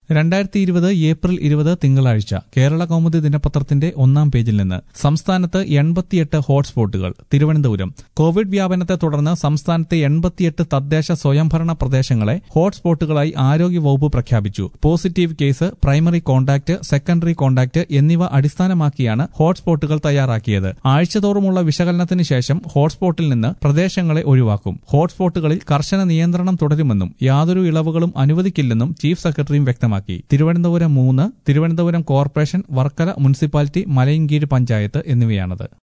രണ്ടായിരത്തി ഇരുപത് ഏപ്രിൽ ഇരുപത് തിങ്കളാഴ്ച കേരള കൗമുദി ദിനപത്രത്തിന്റെ ഒന്നാം പേജിൽ നിന്ന് സംസ്ഥാനത്ത് എൺപത്തിയെട്ട് ഹോട്ട്സ്പോട്ടുകൾ തിരുവനന്തപുരം കോവിഡ് വ്യാപനത്തെ തുടർന്ന് സംസ്ഥാനത്തെ എൺപത്തിയെട്ട് തദ്ദേശ സ്വയംഭരണ പ്രദേശങ്ങളെ ഹോട്ട്സ്പോട്ടുകളായി ആരോഗ്യവകുപ്പ് പ്രഖ്യാപിച്ചു positive case primary contact secondary contact എന്നിവ അടിസ്ഥാനമാക്കിയാണ് ഹോട്ട്സ്പോട്ടുകൾ തയ്യാറാക്കിയത് ആഴ്ചതോറുമുള്ള വിശകലനത്തിന് ശേഷം ഹോട്ട്സ്പോട്ടിൽ നിന്ന് പ്രദേശങ്ങളെ ഒഴിവാക്കും ഹോട്ട്സ്പോട്ടുകളിൽ കർശന നിയന്ത്രണം തുടരുമെന്നും യാതൊരു ഇളവുകളും അനുവദിക്കില്ലെന്നും ചീഫ് സെക്രട്ടറിയും വ്യക്തമാക്കി തിരുവനന്തപുരം മൂന്ന് തിരുവനന്തപുരം കോർപ്പറേഷൻ വർക്കല മുനിസിപ്പാലിറ്റി മലയൻകീഴ് പഞ്ചായത്ത് എന്നിവയാണത്